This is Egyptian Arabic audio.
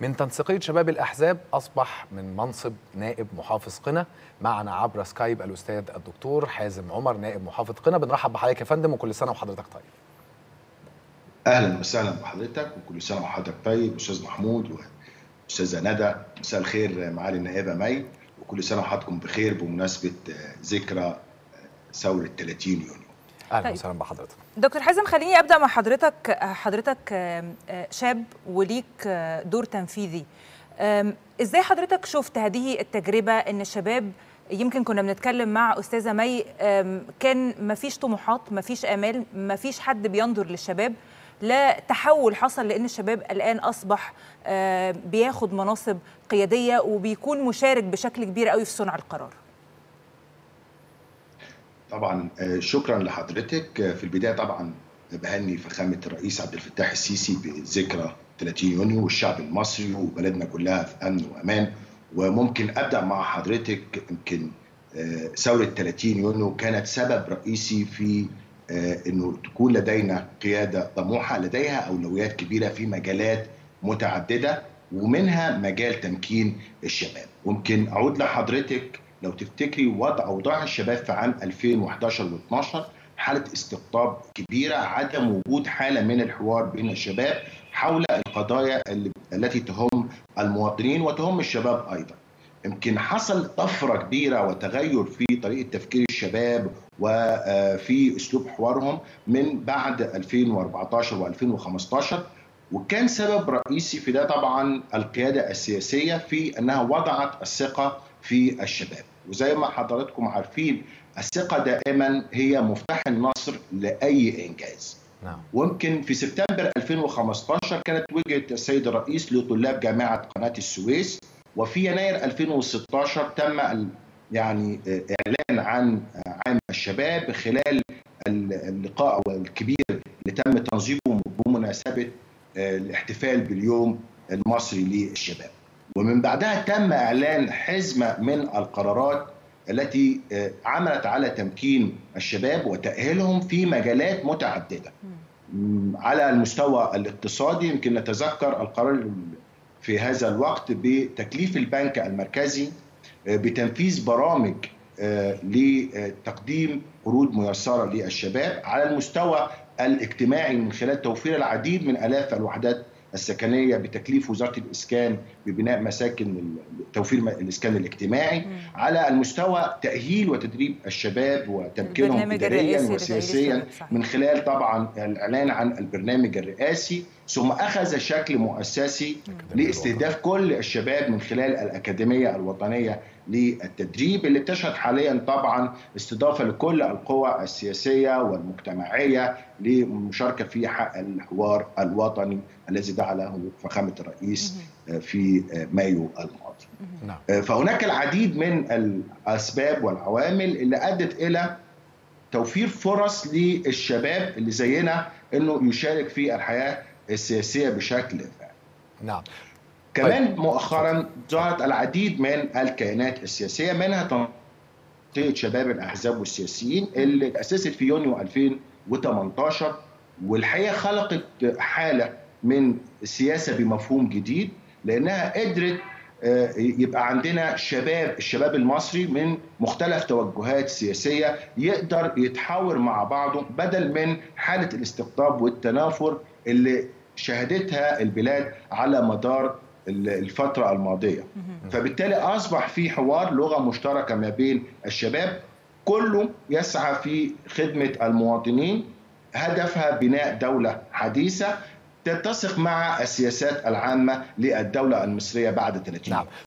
من تنسيقية شباب الأحزاب أصبح من منصب نائب محافظ قنا معنا عبر سكايب الأستاذ الدكتور حازم عمر نائب محافظ قنا بنرحب بحضرتك يا فندم وكل سنة وحضرتك طيب اهلا وسهلا بحضرتك وكل سنه وحضرتك طيب استاذ محمود واستاذه ندى مساء الخير معالي النائبه مي وكل سنه وحضراتكم بخير بمناسبه ذكرى ثوره 30 يونيو أهلا طيب. وسهلا بحضرتك دكتور حازم خليني ابدا مع حضرتك حضرتك شاب وليك دور تنفيذي ازاي حضرتك شفت هذه التجربه ان الشباب يمكن كنا بنتكلم مع استاذه مي كان ما فيش طموحات ما فيش امال ما فيش حد بينظر للشباب لا تحول حصل لان الشباب الان اصبح بياخد مناصب قياديه وبيكون مشارك بشكل كبير قوي في صنع القرار طبعا شكرا لحضرتك في البدايه طبعا بهني فخامه الرئيس عبد الفتاح السيسي بذكرى 30 يونيو والشعب المصري وبلدنا كلها في امن وامان وممكن ابدا مع حضرتك يمكن ثوره 30 يونيو كانت سبب رئيسي في انه تكون لدينا قياده طموحه لديها اولويات كبيره في مجالات متعدده ومنها مجال تمكين الشباب ممكن اعود لحضرتك لو تفتكري وضع اوضاع الشباب في عام 2011 و12 حاله استقطاب كبيره عدم وجود حاله من الحوار بين الشباب حول القضايا التي تهم المواطنين وتهم الشباب ايضا يمكن حصل طفره كبيره وتغير في طريقه تفكير الشباب وفي اسلوب حوارهم من بعد 2014 و2015 وكان سبب رئيسي في ده طبعا القياده السياسيه في انها وضعت الثقه في الشباب وزي ما حضراتكم عارفين الثقه دائما هي مفتاح النصر لاي انجاز نعم ويمكن في سبتمبر 2015 كانت وجهه السيد الرئيس لطلاب جامعه قناه السويس وفي يناير 2016 تم يعني اعلان عن عام الشباب خلال اللقاء الكبير اللي تم تنظيمه بمناسبه الاحتفال باليوم المصري للشباب ومن بعدها تم اعلان حزمه من القرارات التي عملت على تمكين الشباب وتاهيلهم في مجالات متعدده على المستوى الاقتصادي يمكن نتذكر القرار في هذا الوقت بتكليف البنك المركزي بتنفيذ برامج لتقديم قروض ميسره للشباب على المستوى الاجتماعي من خلال توفير العديد من الاف الوحدات السكنيه بتكليف وزاره الاسكان ببناء مساكن توفير الاسكان الاجتماعي م. على المستوى تاهيل وتدريب الشباب وتمكينهم اداريا وسياسيا من خلال طبعا الاعلان عن البرنامج الرئاسي ثم اخذ شكل مؤسسي لاستهداف كل الشباب من خلال الاكاديميه الوطنيه للتدريب اللي بتشهد حاليا طبعا استضافه لكل القوى السياسيه والمجتمعيه للمشاركه في حق الحوار الوطني الذي دعا له فخامه الرئيس في مايو الماضي. فهناك العديد من الاسباب والعوامل اللي ادت الى توفير فرص للشباب اللي زينا انه يشارك في الحياه السياسيه بشكل فعلي. نعم. كمان طيب. مؤخرا ظهرت العديد من الكيانات السياسيه منها تنظيم شباب الاحزاب والسياسيين اللي اسست في يونيو 2018 والحقيقه خلقت حاله من السياسه بمفهوم جديد لانها قدرت يبقى عندنا شباب الشباب المصري من مختلف توجهات سياسيه يقدر يتحاور مع بعضه بدل من حاله الاستقطاب والتنافر اللي شهدتها البلاد على مدار الفترة الماضية فبالتالي أصبح في حوار لغة مشتركة ما بين الشباب كله يسعى في خدمة المواطنين هدفها بناء دولة حديثة تتسق مع السياسات العامة للدولة المصرية بعد 30 نعم